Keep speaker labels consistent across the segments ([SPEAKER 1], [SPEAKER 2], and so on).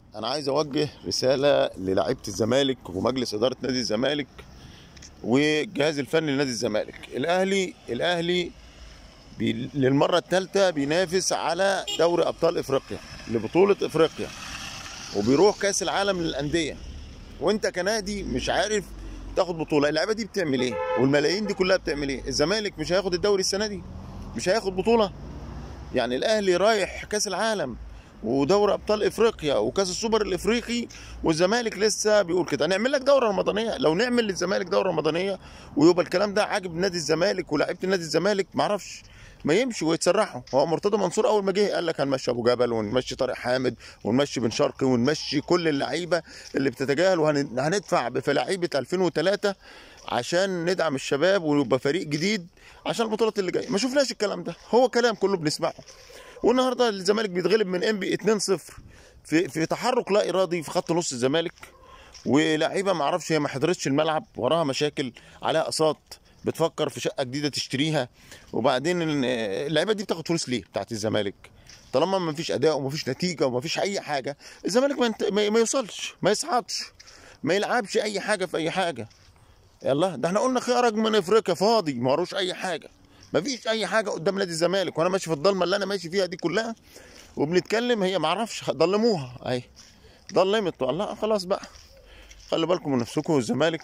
[SPEAKER 1] انا عايز اوجه رساله للاعيبه الزمالك ومجلس اداره نادي الزمالك والجهاز الفني لنادي الزمالك الاهلي الاهلي بي للمره الثالثه بينافس على دوري ابطال افريقيا لبطوله افريقيا وبيروح كاس العالم للانديه وانت كنادي مش عارف تاخد بطوله اللعيبه دي بتعمل ايه والملايين دي كلها بتعمل ايه الزمالك مش هياخد الدوري السنه دي مش هياخد بطوله يعني الاهلي رايح كاس العالم ودوري ابطال افريقيا وكاس السوبر الافريقي والزمالك لسه بيقول كده هنعمل لك دوره رمضانيه لو نعمل للزمالك دوره رمضانيه ويبقى الكلام ده عاجب نادي الزمالك ولاعيبه نادي الزمالك معرفش ما يمشي ويتسرحوا هو مرتضى منصور اول ما جه قال لك هنمشي ابو جبل ونمشي طارق حامد ونمشي بن شرقي ونمشي كل اللعيبه اللي بتتجاهل وهندفع في لعيبه 2003 عشان ندعم الشباب ويبقى فريق جديد عشان البطولات اللي جايه ما شفناش الكلام ده هو كلام كله بنسمعه والنهارده الزمالك بيتغلب من انبي 2-0 في في تحرك لا ارادي في خط نص الزمالك ولاعيبه ما اعرفش هي ما حضرتش الملعب وراها مشاكل عليها اقساط بتفكر في شقه جديده تشتريها وبعدين اللعيبه دي بتاخد فلوس ليه بتاعت الزمالك طالما ما فيش اداء وما فيش نتيجه وما فيش اي حاجه الزمالك ما, ينت... ما يوصلش ما يصعدش ما يلعبش اي حاجه في اي حاجه يلا ده احنا قلنا خرج من افريقيا فاضي ما وروش اي حاجه ما فيش اي حاجه قدام نادي الزمالك وانا ماشي في الضلمه اللي انا ماشي فيها دي كلها وبنتكلم هي ما اعرفش ضلموها اهي ضلمت لا خلاص بقى خلي بالكم من نفسكم والزمالك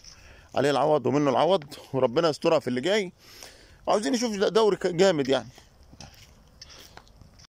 [SPEAKER 1] عليه العوض ومنه العوض وربنا يسترها في اللي جاي عاوزين نشوف دوري جامد يعني